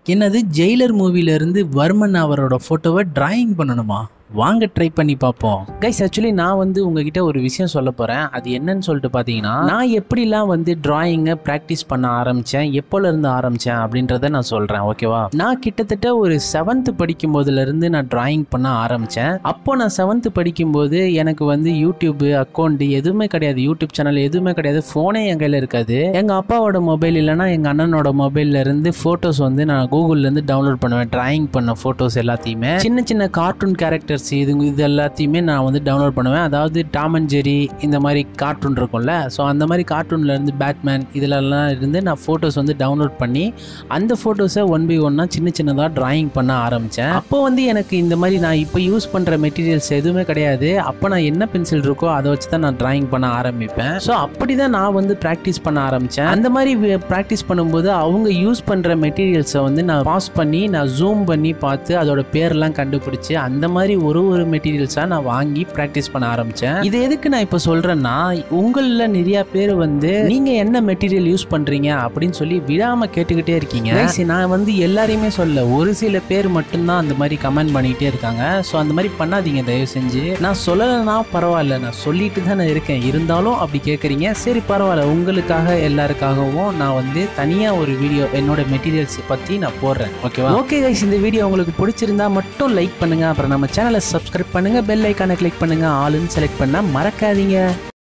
என்னது ஜெயிலர் மூவில இருந்து வர்மன் அவரோட போட்டோவை டிராயிங் பண்ணணுமா வாங்க ட்ரை பண்ணி பார்ப்போம் கைஸ் ஆக்சுவலி நான் வந்து உங்ககிட்ட ஒரு விஷயம் சொல்ல போறேன் அது என்னன்னு சொல்லிட்டு பார்த்தீங்கன்னா நான் எப்படிலாம் வந்து டிராயிங்கை ப்ராக்டிஸ் பண்ண ஆரம்பிச்சேன் எப்போல இருந்து ஆரம்பிச்சேன் அப்படின்றத நான் சொல்றேன் ஓகேவா நான் கிட்டத்தட்ட ஒரு செவன்த் படிக்கும் போதுல இருந்து நான் டிராயிங் பண்ண ஆரம்பிச்சேன் அப்போ நான் செவன்த் படிக்கும்போது எனக்கு வந்து யூடியூப் அக்கௌண்ட் எதுவுமே கிடையாது யூடியூப் சேனல் எதுவுமே கிடையாது ஃபோனே என் கையில் இருக்காது எங்க அப்பாவோட மொபைல் இல்லைன்னா எங்க அண்ணனோட மொபைல்ல இருந்து போட்டோஸ் வந்து நான் கூகுள்ல இருந்து டவுன்லோட் பண்ணுவேன் டிராயிங் பண்ண போட்டோஸ் எல்லாத்தையுமே சின்ன சின்ன கார்ட்டூன் கேரக்டர்ஸ் இது இது எல்லாத்தையுமே நான் வந்து டவுன்லோட் பண்ணுவேன் அதாவது டாம் அண்ட் ஜெரி இந்த மாதிரி கார்ட்டூன் இருக்கும்ல ஸோ அந்த மாதிரி கார்ட்டூன்ல இருந்து பேட்மேன் இதுலலாம் இருந்து நான் ஃபோட்டோஸ் வந்து டவுன்லோட் பண்ணி அந்த ஃபோட்டோஸை ஒன் பை ஒன்னாக சின்ன சின்னதாக டிராயிங் பண்ண ஆரம்பித்தேன் அப்போ வந்து எனக்கு இந்த மாதிரி நான் இப்போ யூஸ் பண்ணுற மெட்டீரியல்ஸ் எதுவுமே கிடையாது அப்போ நான் என்ன பென்சில் இருக்கோ அதை வச்சு தான் நான் டிராயிங் பண்ண ஆரம்பிப்பேன் ஸோ அப்படி தான் நான் வந்து ப்ராக்டிஸ் பண்ண ஆரம்பித்தேன் அந்த மாதிரி ப்ராக்டிஸ் பண்ணும்போது அவங்க யூஸ் பண்ணுற மெட்டீரியல்ஸை வந்து நான் பாஸ் பண்ணி நான் ஜூம் பண்ணி பார்த்து அதோட பேர்லாம் கண்டுபிடிச்சு அந்த மாதிரி ஒரு ஒரு மெட்டீரியல்ஸாக நான் வாங்கி ப்ராக்டிஸ் பண்ண ஆரம்பித்தேன் இது எதுக்கு நான் இப்போ சொல்கிறேன்னா உங்களில் நிறைய பேர் வந்து நீங்கள் என்ன மெட்டீரியல் யூஸ் பண்ணுறீங்க அப்படின்னு சொல்லி விடாமல் கேட்டுக்கிட்டே இருக்கீங்க Guys, நான் வந்து எல்லாரையுமே சொல்ல ஒரு சில பேர் மட்டும்தான் அந்த மாதிரி கமெண்ட் பண்ணிக்கிட்டே இருக்காங்க ஸோ அந்த மாதிரி பண்ணாதீங்க தயவு செஞ்சு நான் சொல்லலைன்னா பரவாயில்ல நான் சொல்லிட்டு தான் நான் இருக்கேன் இருந்தாலும் அப்படி கேட்குறீங்க சரி பரவாயில்ல உங்களுக்காக எல்லாருக்காகவும் நான் வந்து தனியாக ஒரு வீடியோ என்னோட மெட்டீரியல்ஸ் பற்றி நான் போடுறேன் ஓகேவா ஓகே கைஸ் இந்த வீடியோ உங்களுக்கு பிடிச்சிருந்தா மட்டும் லைக் பண்ணுங்க அப்புறம் நம்ம சேனலை சப்ஸ்கிரைப் பண்ணுங்க பெல் ஐக்கானை கிளிக் பண்ணுங்க ஆளுன்னு செலக்ட் பண்ண மறக்காதீங்க